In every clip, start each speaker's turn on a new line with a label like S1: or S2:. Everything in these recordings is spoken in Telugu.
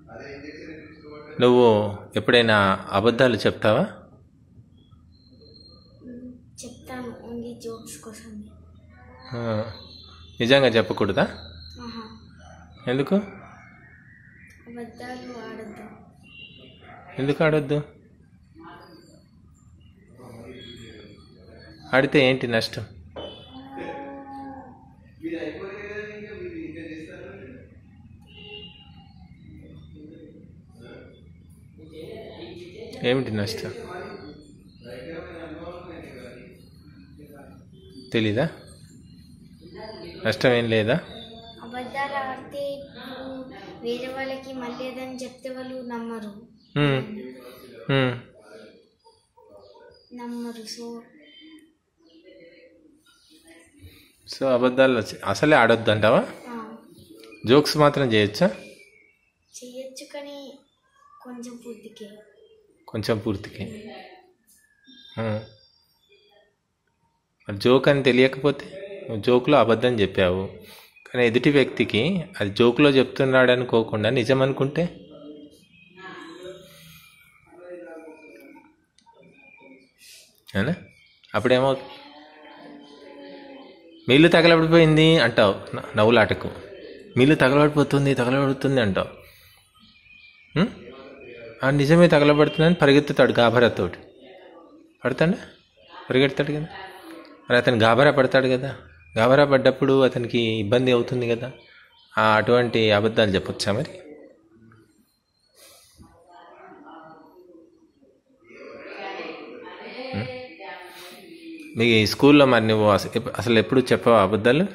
S1: నువ్వు ఎప్పుడైనా అబద్ధాలు చెప్తావా
S2: చెప్తాను ఓన్లీ జోక్స్ కోసం
S1: ఆ, నిజంగా చెప్పకూడదా
S2: ఆహా
S1: ఎందుకు
S2: అబద్ధాలు ఆడద్దు
S1: ఎందుకు ఆడొద్దు ఆడితే ఏంటి నష్టం ఏమిటి నష్టం తెలీదా నష్టం ఏం లేదా
S2: అబద్ధాలు ఆడితే ఇప్పుడు వేరే వాళ్ళకి మళ్ళీ ఏదని చెప్తే వాళ్ళు నమ్మరు
S1: ఉమ్, ఉమ్.
S2: నమ్మరు సో
S1: సో అబద్ధాలు వచ్చి- అసలే ఆడొద్దు అంటావా
S2: ఆ,
S1: జోక్స్ మాత్రం చేయొచ్చా
S2: చెయ్యొచ్చు కానీ కొంచెం పూర్తికి
S1: కొంచెం పూర్తికి ఆ. మరి జోక్ అని తెలియకపోతే నువ్వు జోకులో అబద్ధం చెప్పావు కానీ ఎదుటి వ్యక్తికి అది జోకులో చెప్తున్నాడు అనుకోకుండా నిజం అనుకుంటే అవునా అప్పుడేమో మిల్లు తగలబడిపోయింది అంటావు న- నవ్వులాటకు మిల్లు తగలబడిపోతుంది తగలబడుతుంది అంటావు ఉం? ఆ నిజమే తగలబడుతుందని పరిగెత్తుతాడు గాభరాతోటి పడతాడా పరిగెడతాడు కదా మరి అతను గాబరా పడతాడు కదా గాబరా పడ్డప్పుడు అతనికి ఇబ్బంది అవుతుంది కదా ఆ అటువంటి అబద్ధాలు చెప్పొచ్చా మరి ఉం? మీ స్కూల్లో మరి నువ్వు అస- ఎప్పు- అసలు ఎప్పుడు చెప్పావు అబద్ధాలు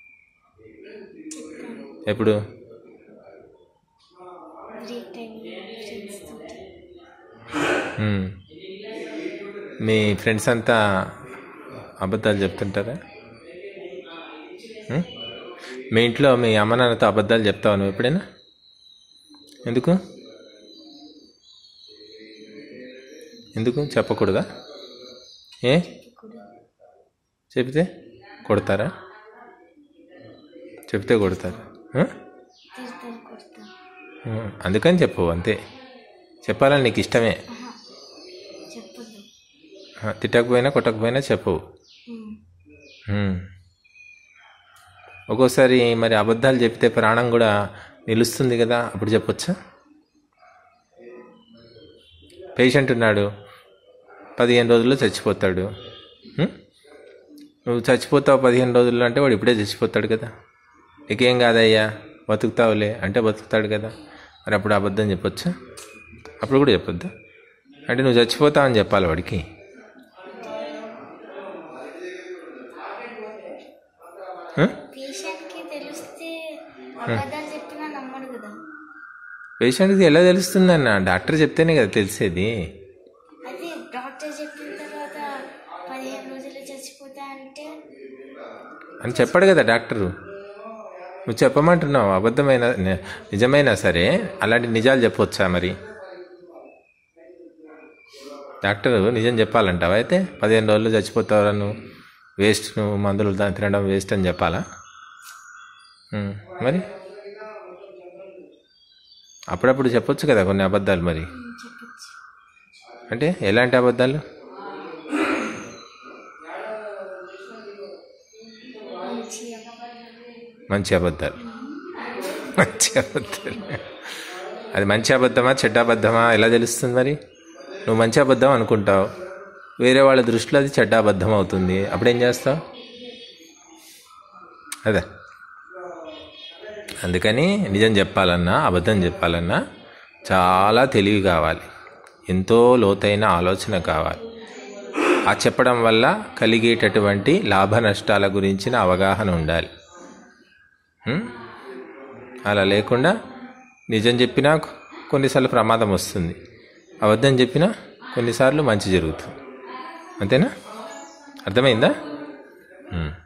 S1: ఎప్పుడు
S2: బ్రేక్ టైం ఫ్రెండ్స్ తోటి
S1: మ్మ్. మీ ఫ్రెండ్స్ అంతా అబద్ధాలు చెప్తుంటారా మ్మ్? మీ ఇంట్లో మీ అమ్మ నాన్నతో అబద్ధాలు చెప్తావా నువ్వు ఎప్పుడైనా ఎందుకు ఎందుకు చెప్పకూడదా ఏ
S2: ఇప్పుడు
S1: చెప్తే కొడతారా చెప్తే కొడతారు ఆ?
S2: తిడతారు కొడతారు
S1: మ్మ్. అందుకని చెప్పు అంతే చెప్పాలని నీకు ఇష్టమే
S2: ఆహా చెప్పొద్దు
S1: ఆ, తిట్టకపోయినా కొట్టకపోయినా చెప్పవు
S2: ఉమ్.
S1: మ్మ్. ఒక్కోసారి మరి అబద్ధాలు చెప్తే ప్రాణం కూడా నిలుస్తుంది కదా అప్పుడు చెప్పొచ్చా పేషెంట్ ఉన్నాడు పదిహేను రోజుల్లో చచ్చిపోతాడు మ్మ్? నువ్వు చచ్చిపోతావు పదిహేను రోజుల్లో అంటే వాడు ఇప్పుడే చచ్చిపోతాడు కదా నీకేం కాదయ్యా బతుకుతావులే అంటే బతుకుతాడు కదా మరి అప్పుడు అబద్ధం చెప్పొచ్చా అప్పుడు కూడా చెప్పొద్దా అంటే నువ్వు చచ్చిపోతావని చెప్పాలి వాడికి ఆ?
S2: పేషెంట్కి తెలిస్తే అబద్ధాలు చెప్పినా నమ్మడు కదా
S1: పేషెంట్కి ఎలా తెలుస్తుందన్న డాక్టర్ చెప్తేనే కదా తెలిసేది
S2: అదే డాక్టర్ చెప్పిన తర్వాత పదిహేను రోజులు చచ్చిపోతా అంటే
S1: అని చెప్పాడు కదా డాక్టరు నువ్వు చెప్పమంటున్నావు అబద్ధమైన ని- నిజమైనా సరే అలాంటి నిజాలు చెప్పొచ్చా మరి డాక్టరు నిజం చెప్పాలంటావా అయితే పదిహేను రోజులు చచ్చిపోతావు నువ్వు వేస్ట్ నువ్వు మందులు దా- తినడం వేస్ట్ అని చెప్పాలా ఉం, మరి అప్పుడప్పుడు చెప్పొచ్చు కదా కొన్ని అబద్ధాలు మరి
S2: ఉమ్, చెప్పొచ్చు
S1: అంటే ఎలాంటి అబద్ధాలు
S2: మంచిగా
S1: మంచి అబద్ధాలు మంచి అబద్ధాలు అది మంచి అబద్ధమా చెడ్డ అబద్ధమా ఎలా తెలుస్తుంది మరి నువ్వు మంచి అబద్ధం అనుకుంటావు వేరే వాళ్ళ దృష్టిలో అది చెడ్డ అబద్ధం అవుతుంది అప్పుడేం చేస్తావు అదే అందుకని నిజం చెప్పాలన్నా అబద్ధం చెప్పాలన్నా చాలా తెలివి కావాలి ఎంతో లోతైన ఆలోచన కావాలి ఆ చెప్పడం వల్ల కలిగేటటువంటి లాభ నష్టాల గురించిన అవగాహన ఉండాలి ఉం? అలా లేకుండా నిజం చెప్పినా కొన్నిసార్లు ప్రమాదం వస్తుంది అబద్ధం చెప్పినా కొన్నిసార్లు మంచి జరుగుతుంది అంతేనా అర్థమైందా ఉం.